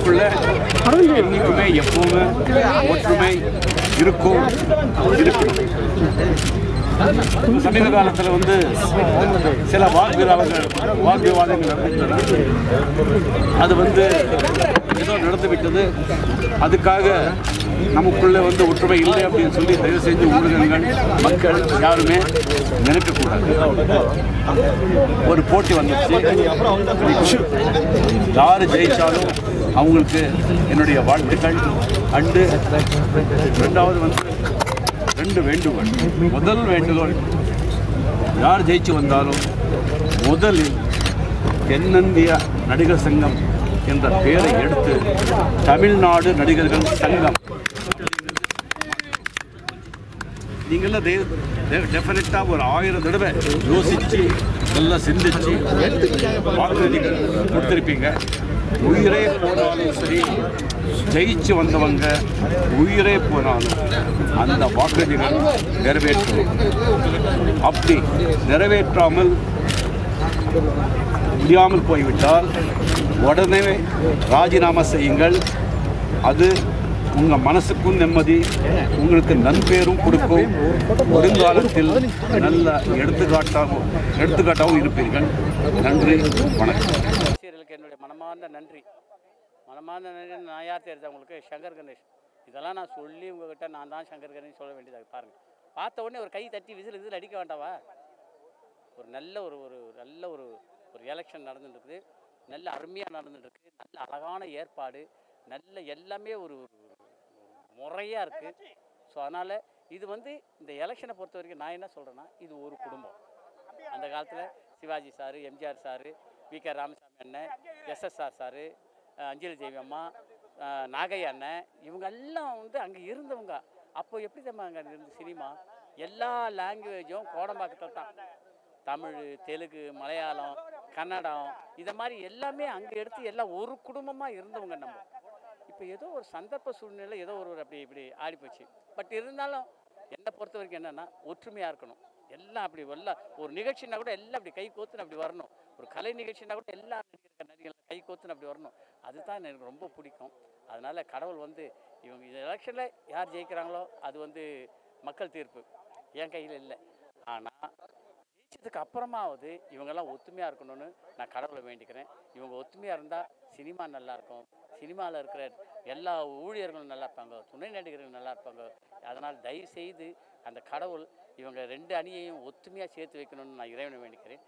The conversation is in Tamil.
நமக்குள்ள என்னைக்குமே எப்பவுமே ஒற்றுமை இருக்கும் இருக்கணும் சமீப காலத்தில் வந்து சில வாக்குவிவாதங்கள் வாக்குவிவாதங்கள் நடந்துள்ளன அது வந்து ஏதோ நடந்து விட்டது அதுக்காக நமக்குள்ள வந்து ஒற்றுமை இல்லை அப்படின்னு சொல்லி தயவு செஞ்சு ஊடகங்கள் மக்கள் யாருமே நினைக்கக்கூடாது ஒரு போட்டி வந்துச்சு யார் ஜெயிச்சாலும் அவங்களுக்கு என்னுடைய வாழ்த்துக்கள் அண்டு ரெண்டாவது வந்து ரெண்டு வேண்டுகோள் முதல் வேண்டுகோள் யார் ஜெயிச்சு வந்தாலும் முதலில் தென்னிந்திய நடிகர் சங்கம் என்ற பெயரை எடுத்து தமிழ்நாடு நடிகர்கள் சங்கம் நீங்களாம் டெஃபினட்டாக ஒரு ஆயிரம் தடவை யோசித்து நல்லா சிந்திச்சு வாக்குறுதிகள் கொடுத்துருப்பீங்க உயிரே போனாலும் சரி ஜெயிச்சு வந்தவங்க உயிரே போனாலும் அந்த வாக்குறுதிகள் நிறைவேற்றணும் அப்படி நிறைவேற்றாமல் முடியாமல் போய்விட்டால் உடனே ராஜினாமா செய்யுங்கள் அது உங்கள் மனசுக்கும் நிம்மதி உங்களுக்கு நன்பேரும் கொடுக்கும் வருங்காலத்தில் நல்ல எடுத்துக்காட்டாகவும் எடுத்துக்காட்டாகவும் இருப்பீர்கள் நன்றி வணக்கம் ரசிகர்களுக்கு என்னுடைய மனமார்ந்த நன்றி மனமார்ந்த நன்றி நான் யார் தெரியுது உங்களுக்கு சங்கர் கணேஷ் இதெல்லாம் நான் சொல்லி உங்ககிட்ட நான் தான் சங்கர் கணேஷ் சொல்ல வேண்டியதாக பாருங்கள் பார்த்த உடனே ஒரு கை தட்டி விசில் விசில் அடிக்க வேண்டாவா ஒரு நல்ல ஒரு ஒரு நல்ல ஒரு ஒரு எலெக்ஷன் நடந்துட்டு இருக்குது நல்ல அருமையாக நடந்துட்டு இருக்கு நல்ல அழகான ஏற்பாடு நல்ல எல்லாமே ஒரு முறையாக இருக்குது ஸோ அதனால் இது வந்து இந்த எலெக்ஷனை பொறுத்த வரைக்கும் நான் என்ன சொல்கிறேன்னா இது ஒரு குடும்பம் அந்த காலத்தில் சிவாஜி சார் எம்ஜிஆர் சார் வி கே ராமசாமி அண்ணன் எஸ்எஸ்ஆர் சார் அஞ்சலி தேவி அம்மா அஹ், நாகையா அண்ணன் இவங்க எல்லாம் வந்து அங்கே இருந்தவங்க அப்போ எப்படி தெரியுமா அங்கே இருந்த சினிமா எல்லா லாங்குவேஜும் கோடம்பாக்கத்தில் தான் தமிழ் தெலுங்கு மலையாளம் கன்னடம் இதை மாதிரி எல்லாமே அங்கே எடுத்து எல்லாம் ஒரு குடும்பமாக இருந்தவங்க நம்ம இப்போ ஏதோ ஒரு சந்தர்ப்ப சூழ்நிலை ஏதோ ஒரு ஒரு அப்படி இப்படி ஆடிப்போச்சு பட் இருந்தாலும் என்னை பொறுத்த வரைக்கும் என்னென்னா ஒற்றுமையாக இருக்கணும் எல்லாம் அப்படி எல்லாம் ஒரு நிகழ்ச்சினா கூட எல்லாம் அப்படி கை கோத்துன்னு அப்படி வரணும் ஒரு கலை நிகழ்ச்சினா கூட எல்லா நடிகர் நடிகர்கள் கை கோத்துன்னு அப்படி வரணும் அதுதான் எனக்கு ரொம்ப பிடிக்கும் அதனால் கடவுள் வந்து இவங்க இந்த எலெக்ஷனில் யார் ஜெயிக்கிறாங்களோ அது வந்து மக்கள் தீர்ப்பு என் கையில் இல்லை ஆனால் ஜெயிச்சதுக்கு அப்புறமாவது இவங்கெல்லாம் ஒத்துமையாக இருக்கணும்னு நான் கடவுளை வேண்டிக்கிறேன் இவங்க ஒத்துமையாக இருந்தால் சினிமா நல்லா இருக்கும் சினிமாவில் இருக்கிற எல்லா ஊழியர்களும் நல்லா இருப்பாங்க துணை நடிகர்கள் நல்லா இருப்பாங்க அதனால் தயவு செய்து அந்த கடவுள் இவங்க ரெண்டு அணியையும் ஒத்துமையாக சேர்த்து வைக்கணும்னு நான் இறைவனை வேண்டிக்கிறேன்